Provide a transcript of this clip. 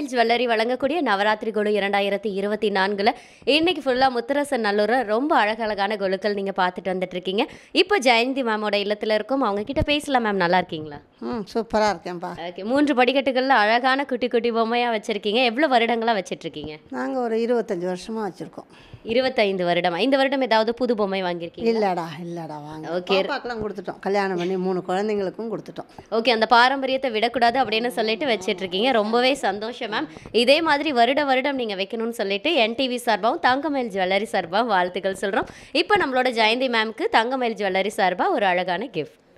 Jewellery வழங்கக்கூடிய நவராத்திரி குழு இரண்டாயிரத்தி இருபத்தி நான்கில் இன்னைக்கு ஃபுல்லாக முத்தரசன் நல்லூரை ரொம்ப அழகழகான குழுக்கள் நீங்கள் பார்த்துட்டு வந்துட்டு இருக்கீங்க இப்போ ஜெயந்தி மேமோட இல்லத்தில் இருக்கும் அவங்க கிட்ட பேசலாம் மேம் நல்லா இருக்கீங்களா ம் சூப்பராக இருக்கேன்ப்பா ஓகே மூன்று படிக்கட்டுகளில் அழகான குட்டி குட்டி பொம்மையாக வச்சுருக்கீங்க எவ்வளோ வருடங்களாக வச்சிட்ருக்கீங்க நாங்கள் ஒரு இருபத்தஞ்சி வருஷமாக வச்சுருக்கோம் இருபத்தைந்து வருடம் இந்த வருடம் ஏதாவது புது பொம்மை வாங்கியிருக்கீங்க இல்லைடா இல்லைடா வாங்க Okay. பாப்பாக்கெல்லாம் கொடுத்துட்டோம் கல்யாணம் பண்ணி மூணு குழந்தைங்களுக்கும் கொடுத்துட்டோம் ஓகே அந்த பாரம்பரியத்தை விடக்கூடாது அப்படின்னு சொல்லிட்டு வச்சிட்டு இருக்கீங்க ரொம்பவே சந்தோஷம் மேம் இதே மாதிரி வருட வருடம் நீங்கள் வைக்கணும்னு சொல்லிட்டு என்டிவி சார்பாகவும் தங்கமயில் ஜுவல்லரி சார்பாகவும் வாழ்த்துக்கள் சொல்கிறோம் இப்போ நம்மளோட ஜெயந்தி மேம்க்கு தங்கமயில் ஜுவல்லரி சார்பாக ஒரு அழகான கிஃப்ட்